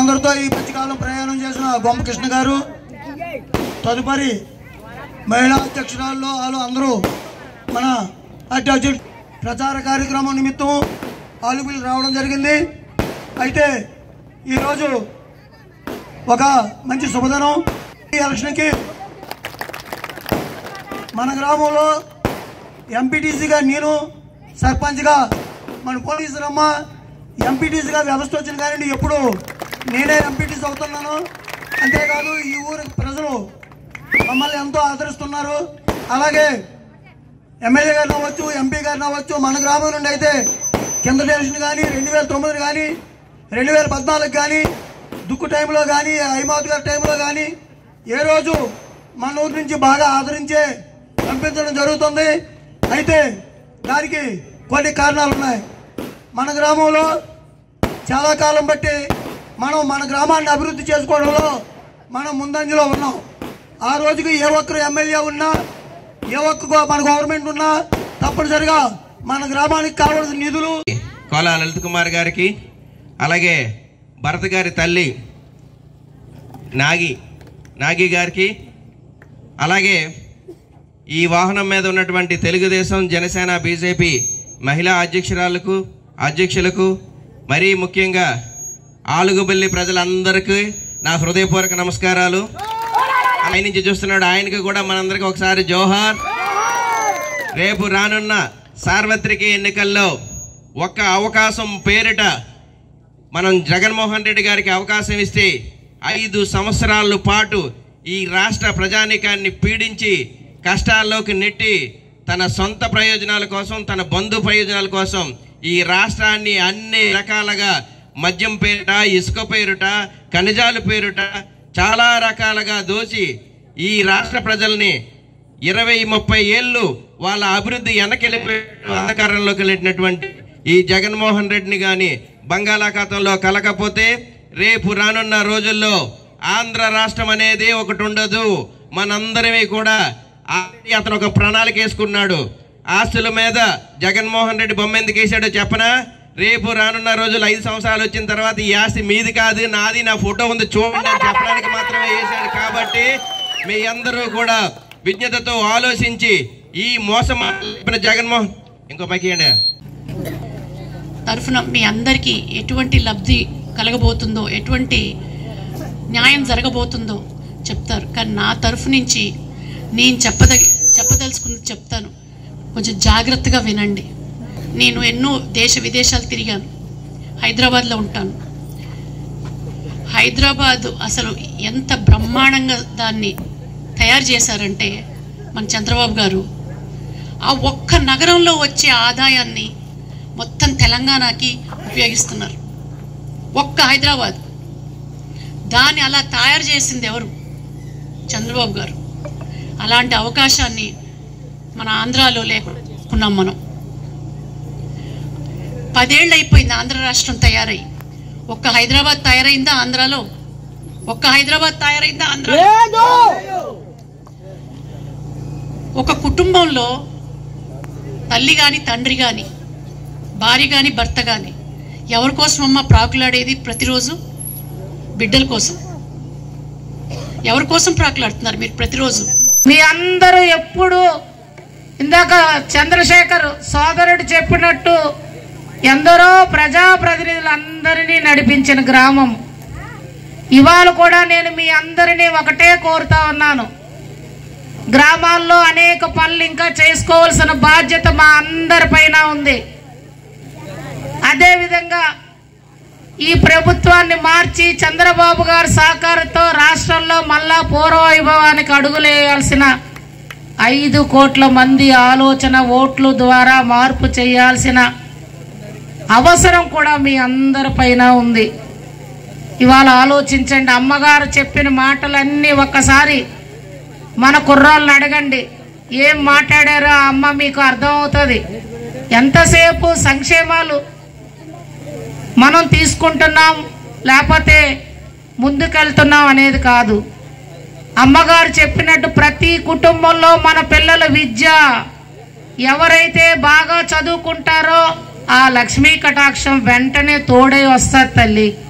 మనందరితో ఈ మధ్యకాలం ప్రయాణం చేసిన బొమ్మ కృష్ణ గారు తదుపరి మహిళా అధ్యక్షురాల్లో వాళ్ళు అందరూ మన అధ్యక్షుడు ప్రచార కార్యక్రమం నిమిత్తం ఆలుగులు రావడం జరిగింది అయితే ఈరోజు ఒక మంచి శుభదినం ఈ ఎలక్షన్కి మన గ్రామంలో ఎంపీటీసీగా నేను సర్పంచ్గా మన పోలీసులమ్మ ఎంపీటీసీగా వ్యవస్థ వచ్చిన కానీ ఎప్పుడు నేనే ఎంపీటీసీ అవుతున్నాను అంతేకాదు ఈ ఊరి ప్రజలు మమ్మల్ని ఎంతో ఆదరిస్తున్నారు అలాగే ఎమ్మెల్యే గారిని అవ్వచ్చు ఎంపీ గారిని అవ్వచ్చు మన గ్రామం నుండి అయితే కింద ఎలక్షన్ కానీ రెండు వేల తొమ్మిది కానీ రెండు వేల పద్నాలుగు కానీ దుక్కు టైంలో కానీ హైమావతి గారి టైంలో కానీ ఏ రోజు మన ఊరి నుంచి బాగా ఆదరించే పంపించడం జరుగుతుంది అయితే దానికి కొన్ని కారణాలు ఉన్నాయి మన గ్రామంలో చాలా కాలం బట్టి మనం మన గ్రామాన్ని అభివృద్ధి చేసుకోవడంలో మనం ముందంజలో ఉన్నాం ఆ రోజుకి ఏ ఒక్కరు ఎమ్మెల్యే ఉన్నా ఏ ఒక్క గో- మన గవర్నమెంట్ ఉన్నా తప్పనిసరిగా మన గ్రామానికి కావాల్సిన నిధులు కోలా లలిత్ కుమార్ గారికి అలాగే భరత్ గారి తల్లి నాగి నాగి గారికి అలాగే ఈ వాహనం మీద ఉన్నటువంటి తెలుగుదేశం జనసేన బీజేపీ మహిళా అధ్యక్షురాలకు అధ్యక్షులకు మరీ ముఖ్యంగా ఆలుగుబల్లి ప్రజలందరికీ నా హృదయపూర్వక నమస్కారాలు ఆయన నుంచి చూస్తున్నాడు ఆయనకి కూడా మనందరికీ ఒకసారి జోహార్ రేపు రానున్న సార్వత్రిక ఎన్నికల్లో ఒక్క అవకాశం పేరిట మనం జగన్మోహన్ రెడ్డి గారికి అవకాశం ఇస్తే ఐదు సంవత్సరాల పాటు ఈ రాష్ట్ర ప్రజానీకాన్ని పీడించి కష్టాల్లోకి నెట్టి తన సొంత ప్రయోజనాల కోసం తన బంధు ప్రయోజనాల కోసం ఈ రాష్ట్రాన్ని అన్ని రకాలుగా మద్యం పేరిట ఇసుక పేరుట ఖనిజాల పేరుట చాలా రకాలుగా దోచి ఈ రాష్ట్ర ప్రజల్ని ఇరవై ముప్పై ఏళ్ళు వాళ్ళ అభివృద్ధి వెనకెళ్ళిపోయి అంధకారంలోకి వెళ్ళినటువంటి ఈ జగన్మోహన్ రెడ్డిని కానీ బంగాళాఖాతంలో కలకపోతే రేపు రానున్న రోజుల్లో ఆంధ్ర రాష్ట్రం అనేది ఒకటి ఉండదు మనందరమే కూడా ఆల్రెడీ అతను ఒక ప్రణాళిక వేసుకున్నాడు ఆస్తుల మీద జగన్మోహన్ రెడ్డి బొమ్మ ఎందుకు వేసాడో చెప్పనా రేపు రానున్న రోజులు ఐదు సంవత్సరాలు వచ్చిన తర్వాత ఈ ఆస్తి మీది కాదు నాది నా ఫోటో ఉంది చూడండి అని చెప్పడానికి మాత్రమే వేశాడు కాబట్టి మీ అందరూ కూడా విజ్ఞతతో ఆలోచించి ఈ మోసం చెప్పిన జగన్మోహన్ ఇంకో పైకి ఇవ్వండి. తరఫున మీ అందరికీ ఎటువంటి లబ్ధి కలగబోతుందో ఎటువంటి న్యాయం జరగబోతుందో చెప్తారు కానీ నా తరఫు నుంచి నేను చెప్పదగ చెప్పదలుచుకున్నది చెప్తాను కొంచెం జాగ్రత్తగా వినండి నేను ఎన్నో దేశ విదేశాలు తిరిగాను హైదరాబాద్లో ఉంటాను హైదరాబాద్ అసలు ఎంత బ్రహ్మాండంగా దాన్ని తయారు చేశారంటే మన చంద్రబాబు గారు ఆ ఒక్క నగరంలో వచ్చే ఆదాయాన్ని మొత్తం తెలంగాణకి ఉపయోగిస్తున్నారు ఒక్క హైదరాబాద్ దాన్ని అలా తయారు చేసింది ఎవరు చంద్రబాబు గారు అలాంటి అవకాశాన్ని మన ఆంధ్రాలో లేకుండా చేసుకున్నాం మనం పదేళ్ళు అయిపోయింది ఆంధ్ర రాష్ట్రం తయారై ఒక్క హైదరాబాద్ తయారైందా ఆంధ్రాలో ఒక్క హైదరాబాద్ తయారైందా ఆంధ్రాలో ఒక కుటుంబంలో తల్లి కానీ తండ్రి కానీ భార్య కానీ భర్త కానీ ఎవరి కోసం అమ్మ ప్రాకులాడేది ప్రతిరోజు బిడ్డల కోసం ఎవరి కోసం ప్రాకులాడుతున్నారు మీరు ప్రతిరోజు మీ అందరూ ఎప్పుడు ఇందాక చంద్రశేఖర్ సోదరుడు చెప్పినట్టు ఎందరో ప్రజాప్రతినిధులందరినీ నడిపించిన గ్రామం ఇవాళ కూడా నేను మీ అందరినీ ఒకటే కోరుతా ఉన్నాను గ్రామాల్లో అనేక పనులు ఇంకా చేసుకోవాల్సిన బాధ్యత మా అందరిపైన ఉంది అదేవిధంగా ఈ ప్రభుత్వాన్ని మార్చి చంద్రబాబు గారి సహకారంతో రాష్ట్రంలో మళ్ళా పూర్వవైభవానికి అడుగులేయాల్సిన ఐదు కోట్ల మంది ఆలోచన ఓట్లు ద్వారా మార్పు చేయాల్సిన అవసరం కూడా మీ అందరిపైన ఉంది ఇవాళ ఆలోచించండి అమ్మగారు చెప్పిన మాటలన్నీ ఒక్కసారి మన కుర్రాళ్ళని అడగండి ఏం మాట్లాడారో ఆ అమ్మ మీకు అర్థమవుతుంది ఎంతసేపు సంక్షేమాలు మనం తీసుకుంటున్నాం లేకపోతే ముందుకెళ్తున్నాం అనేది కాదు అమ్మగారు చెప్పినట్టు ప్రతి కుటుంబంలో మన పిల్లల విద్య ఎవరైతే బాగా చదువుకుంటారో ఆ లక్ష్మీ కటాక్షం వెంటనే తోడై వస్తారు తల్లి